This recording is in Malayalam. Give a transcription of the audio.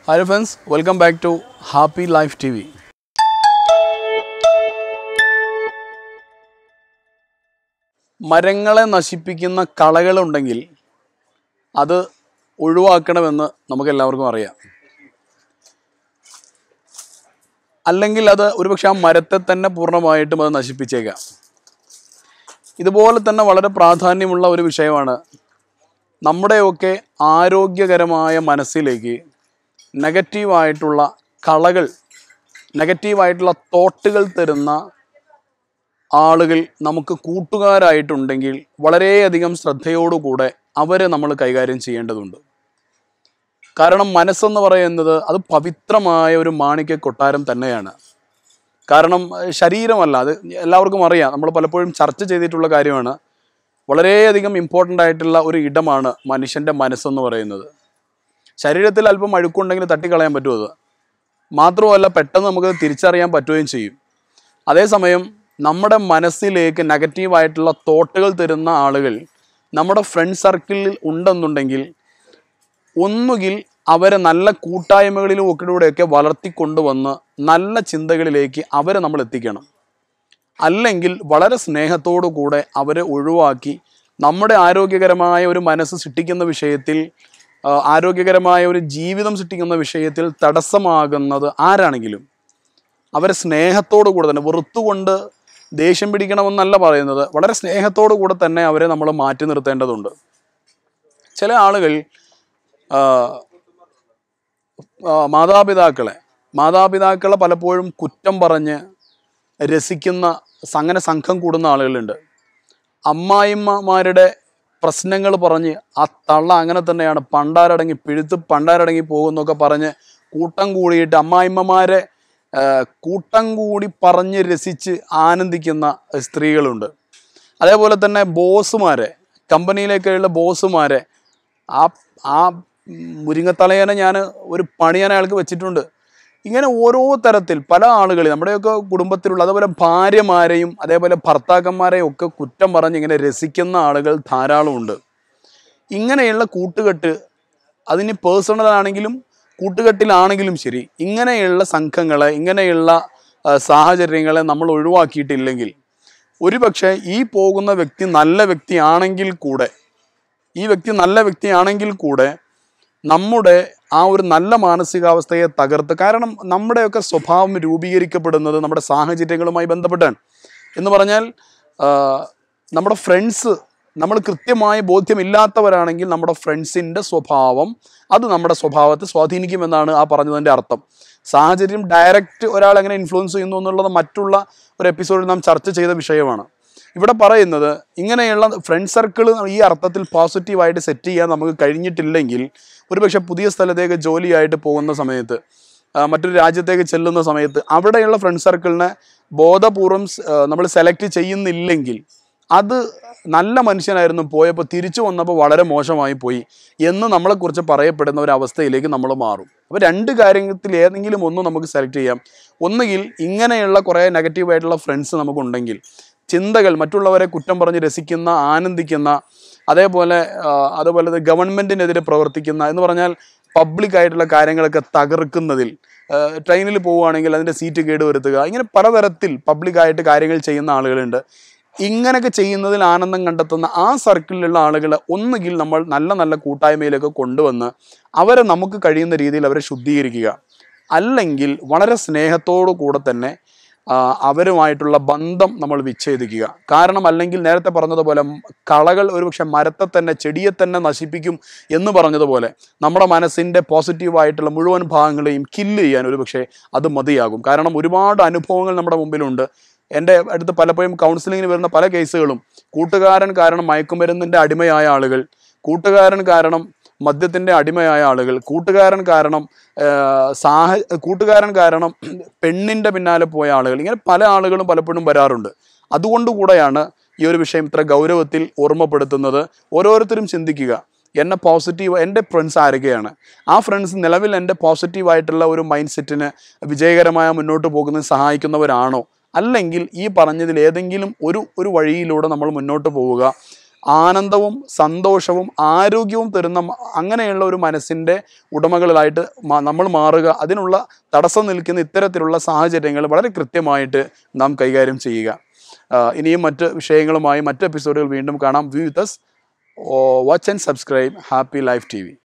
hi friends welcome back to happy life T V മരങ്ങളെ നശിപ്പിക്കുന്ന കളകളുണ്ടെങ്കിൽ അത് ഒഴിവാക്കണമെന്ന് നമുക്ക് എല്ലാവർക്കും അറിയാം അല്ലെങ്കിൽ അത് ഒരുപക്ഷെ ആ മരത്തെ തന്നെ പൂർണ്ണമായിട്ടും അത് നശിപ്പിച്ചേക്കാം ഇതുപോലെ തന്നെ വളരെ പ്രാധാന്യമുള്ള ഒരു വിഷയമാണ് നമ്മുടെയൊക്കെ ആരോഗ്യകരമായ മനസ്സിലേക്ക് നെഗറ്റീവായിട്ടുള്ള കളകൾ നെഗറ്റീവായിട്ടുള്ള തോട്ടുകൾ തരുന്ന ആളുകൾ നമുക്ക് കൂട്ടുകാരായിട്ടുണ്ടെങ്കിൽ വളരെയധികം ശ്രദ്ധയോടുകൂടെ അവരെ നമ്മൾ കൈകാര്യം ചെയ്യേണ്ടതുണ്ട് കാരണം മനസ്സെന്ന് പറയുന്നത് അത് പവിത്രമായ ഒരു മാണിക്യ കൊട്ടാരം തന്നെയാണ് കാരണം ഏഹ്, ശരീരമല്ല അത് എല്ലാവർക്കും അറിയാം നമ്മൾ പലപ്പോഴും ചർച്ച ചെയ്തിട്ടുള്ള കാര്യമാണ് വളരെയധികം ഇമ്പോർട്ടൻ്റ് ആയിട്ടുള്ള ഒരു ഇടമാണ് മനുഷ്യൻ്റെ മനസ്സെന്ന് പറയുന്നത് ശരീരത്തിൽ അല്പം അഴുക്കുണ്ടെങ്കിൽ തട്ടിക്കളയാൻ പറ്റുമോ അത് മാത്രമല്ല പെട്ടെന്ന് നമുക്ക് തിരിച്ചറിയാൻ പറ്റുകയും ചെയ്യും അതേസമയം നമ്മുടെ മനസ്സിലേക്ക് നെഗറ്റീവായിട്ടുള്ള തോട്ടുകൾ തരുന്ന ആളുകൾ നമ്മുടെ ഫ്രണ്ട് സർക്കിളിൽ ഉണ്ടെന്നുണ്ടെങ്കിൽ ഒന്നുകിൽ അവരെ നല്ല കൂട്ടായ്മകളിലും ഒക്കെയൂടെയൊക്കെ വളർത്തിക്കൊണ്ടുവന്ന് നല്ല ചിന്തകളിലേക്ക് അവരെ നമ്മൾ എത്തിക്കണം അല്ലെങ്കിൽ വളരെ സ്നേഹത്തോടു കൂടെ അവരെ ഒഴിവാക്കി നമ്മുടെ ആരോഗ്യകരമായ ഒരു മനസ്സ് സൃഷ്ടിക്കുന്ന വിഷയത്തിൽ ആ, ആരോഗ്യകരമായ ഒരു ജീവിതം സൃഷ്ടിക്കുന്ന വിഷയത്തിൽ തടസ്സമാകുന്നത് ആരാണെങ്കിലും അവരെ സ്നേഹത്തോടു കൂടെ തന്നെ വെറുത്തുകൊണ്ട് ദേഷ്യം പിടിക്കണമെന്നല്ല പറയുന്നത് വളരെ സ്നേഹത്തോടു കൂടെ തന്നെ അവരെ നമ്മൾ മാറ്റി നിർത്തേണ്ടതുണ്ട് ചില ആളുകൾ ആ, ആ, മാതാപിതാക്കളെ മാതാപിതാക്കളെ പലപ്പോഴും കുറ്റം പറഞ്ഞ് രസിക്കുന്ന സ- അങ്ങനെ സംഘം കൂടുന്ന ആളുകളുണ്ട് അമ്മായിമ്മമാരുടെ പ്രശ്നങ്ങൾ പറഞ്ഞ് ആ തള്ള അങ്ങനെ തന്നെയാണ് പണ്ടാരടങ്ങി പിഴുത്ത് പണ്ടാരടങ്ങി പോകുന്നൊക്കെ പറഞ്ഞ് കൂട്ടം കൂടിയിട്ട് അമ്മായിമ്മമാരെ ആ, കൂട്ടം കൂടി പറഞ്ഞ് രസിച്ച് ആനന്ദിക്കുന്ന സ്ത്രീകളുണ്ട് അതേപോലെ തന്നെ ബോസുമാരെ കമ്പനിയിലേക്കുള്ള ബോസുമാരെ ആ ആ മുരിങ്ങത്തലയനെ ഞാൻ ഒരു പണി ഞാൻ അയാൾക്ക് വെച്ചിട്ടുണ്ട് ഇങ്ങനെ ഓരോ തരത്തിൽ പല ആളുകൾ നമ്മുടെയൊക്കെ കുടുംബത്തിലുള്ള അതേപോലെ ഭാര്യമാരെയും അതേപോലെ ഭർത്താക്കന്മാരെയും ഒക്കെ കുറ്റം പറഞ്ഞ് ഇങ്ങനെ രസിക്കുന്ന ആളുകൾ ധാരാളമുണ്ട് ഇങ്ങനെയുള്ള കൂട്ടുകെട്ട് അതിന് പേഴ്സണൽ ആണെങ്കിലും കൂട്ടുകെട്ടിലാണെങ്കിലും ശരി ഇങ്ങനെയുള്ള സംഘങ്ങളെ ഇങ്ങനെയുള്ള ആ, സാഹചര്യങ്ങളെ നമ്മൾ ഒഴിവാക്കിയിട്ടില്ലെങ്കിൽ ഒരുപക്ഷെ ഈ പോകുന്ന വ്യക്തി നല്ല വ്യക്തിയാണെങ്കിൽ കൂടെ ഈ വ്യക്തി നല്ല വ്യക്തിയാണെങ്കിൽ കൂടെ നമ്മുടെ ആ ഒരു നല്ല മാനസികാവസ്ഥയെ തകർത്ത് കാരണം നമ്മുടെയൊക്കെ സ്വഭാവം രൂപീകരിക്കപ്പെടുന്നത് നമ്മുടെ സാഹചര്യങ്ങളുമായി ബന്ധപ്പെട്ടാണ് എന്ന് പറഞ്ഞാൽ ആ, നമ്മുടെ ഫ്രണ്ട്സ് നമ്മൾ കൃത്യമായ ബോധ്യമില്ലാത്തവരാണെങ്കിൽ നമ്മുടെ ഫ്രണ്ട്സിൻ്റെ സ്വഭാവം അത് നമ്മുടെ സ്വഭാവത്തെ സ്വാധീനിക്കുമെന്നാണ് ആ പറഞ്ഞതിൻ്റെ അർത്ഥം സാഹചര്യം ഡയറക്റ്റ് ഒരാൾ എങ്ങനെ ഇൻഫ്ലുവൻസ് ചെയ്യുന്നു എന്നുള്ളത് മറ്റുള്ള ഒരു എപ്പിസോഡിൽ നാം ചർച്ച ചെയ്ത വിഷയമാണ് ഇവിടെ പറയുന്നത് ഇങ്ങനെയുള്ള ഫ്രണ്ട് സർക്കിൾ ഈ അർത്ഥത്തിൽ പോസിറ്റീവായിട്ട് സെറ്റ് ചെയ്യാൻ നമുക്ക് കഴിഞ്ഞിട്ടില്ലെങ്കിൽ ഒരുപക്ഷെ പുതിയ സ്ഥലത്തേക്ക് ജോലിയായിട്ട് പോകുന്ന സമയത്ത് ആ, മറ്റൊരു രാജ്യത്തേക്ക് ചെല്ലുന്ന സമയത്ത് അവിടെയുള്ള ഫ്രണ്ട് സർക്കിളിനെ ബോധപൂർവം നമ്മൾ സെലക്ട് ചെയ്യുന്നില്ലെങ്കിൽ അത് നല്ല മനുഷ്യനായിരുന്നു പോയപ്പോൾ തിരിച്ചു വന്നപ്പോൾ വളരെ മോശമായി പോയി എന്ന് നമ്മളെക്കുറിച്ച് പറയപ്പെടുന്ന ഒരു അവസ്ഥയിലേക്ക് നമ്മൾ മാറും അപ്പോൾ രണ്ട് കാര്യത്തിൽ ഏതെങ്കിലും ഒന്ന് നമുക്ക് സെലക്ട് ചെയ്യാം ഒന്നുകിൽ ഇങ്ങനെയുള്ള കുറേ നെഗറ്റീവായിട്ടുള്ള ഫ്രണ്ട്സ് നമുക്കുണ്ടെങ്കിൽ ചിന്തകൾ മറ്റുള്ളവരെ കുറ്റം പറഞ്ഞ് രസിക്കുന്ന ആനന്ദിക്കുന്ന അതേപോലെ ആ, അതുപോലെ തന്നെ ഗവൺമെൻറ്റിനെതിരെ പ്രവർത്തിക്കുന്ന എന്ന് പറഞ്ഞാൽ പബ്ലിക് ആയിട്ടുള്ള കാര്യങ്ങളൊക്കെ തകർക്കുന്നതിൽ ട്രെയിനിൽ പോവുകയാണെങ്കിൽ അതിൻ്റെ സീറ്റ് കേടുവരുത്തുക ഇങ്ങനെ പലതരത്തിൽ പബ്ലിക്കായിട്ട് കാര്യങ്ങൾ ചെയ്യുന്ന ആളുകളുണ്ട് ഇങ്ങനെയൊക്കെ ചെയ്യുന്നതിൽ ആനന്ദം കണ്ടെത്തുന്ന ആ സർക്കിളിലുള്ള ആളുകളെ ഒന്നുകിൽ നമ്മൾ നല്ല നല്ല കൂട്ടായ്മയിലേക്ക് കൊണ്ടുവന്ന് അവരെ നമുക്ക് കഴിയുന്ന രീതിയിൽ അവരെ ശുദ്ധീകരിക്കുക അല്ലെങ്കിൽ വളരെ സ്നേഹത്തോടു കൂടെ തന്നെ ആ, അവരുമായിട്ടുള്ള ബന്ധം നമ്മൾ വിച്ഛേദിക്കുക കാരണം അല്ലെങ്കിൽ നേരത്തെ പറഞ്ഞതുപോലെ മ- കളകൾ ഒരുപക്ഷെ മരത്തെ തന്നെ ചെടിയെ തന്നെ നശിപ്പിക്കും എന്ന് പറഞ്ഞതുപോലെ നമ്മുടെ മനസ്സിൻ്റെ പോസിറ്റീവായിട്ടുള്ള മുഴുവൻ ഭാഗങ്ങളെയും കില്ല് ചെയ്യാൻ ഒരുപക്ഷെ അത് മതിയാകും കാരണം ഒരുപാട് അനുഭവങ്ങൾ നമ്മുടെ മുമ്പിലുണ്ട് എൻ്റെ അടുത്ത് പലപ്പോഴും കൗൺസിലിങ്ങിന് വരുന്ന പല കേസുകളും കൂട്ടുകാരൻ കാരണം മയക്കുമരുന്നിൻ്റെ അടിമയായ ആളുകൾ കൂട്ടുകാരൻ കാരണം മദ്യത്തിൻ്റെ അടിമയായ ആളുകൾ കൂട്ടുകാരൻ കാരണം ആ, സാഹ കൂട്ടുകാരൻ കാരണം പെണ്ണിൻ്റെ പിന്നാലെ പോയ ആളുകൾ ഇങ്ങനെ പല ആളുകളും പലപ്പോഴും വരാറുണ്ട് അതുകൊണ്ടുകൂടെയാണ് ഈ ഒരു വിഷയം ഇത്ര ഗൗരവത്തിൽ ഓർമ്മപ്പെടുത്തുന്നത് ഓരോരുത്തരും ചിന്തിക്കുക എന്നെ പോസിറ്റീവ് എൻ്റെ ഫ്രണ്ട്സ് ആരൊക്കെയാണ് ആ ഫ്രണ്ട്സ് നിലവിൽ എൻ്റെ പോസിറ്റീവായിട്ടുള്ള ഒരു മൈൻഡ് സെറ്റിന് വിജയകരമായ മുന്നോട്ട് പോകുന്നതിന് സഹായിക്കുന്നവരാണോ അല്ലെങ്കിൽ ഈ പറഞ്ഞതിൽ ഏതെങ്കിലും ഒരു ഒരു വഴിയിലൂടെ നമ്മൾ മുന്നോട്ട് പോവുക ആനന്ദവും സന്തോഷവും ആരോഗ്യവും തരുന്ന മ- അങ്ങനെയുള്ള ഒരു മനസ്സിൻ്റെ ഉടമകളിലായിട്ട് മ- നമ്മൾ മാറുക അതിനുള്ള തടസ്സം നിൽക്കുന്ന ഇത്തരത്തിലുള്ള സാഹചര്യങ്ങൾ വളരെ കൃത്യമായിട്ട് നാം കൈകാര്യം ചെയ്യുക ആ, ഇനിയും മറ്റ് വിഷയങ്ങളുമായി മറ്റ് എപ്പിസോഡുകൾ വീണ്ടും കാണാം view with watch and subscribe happy life T V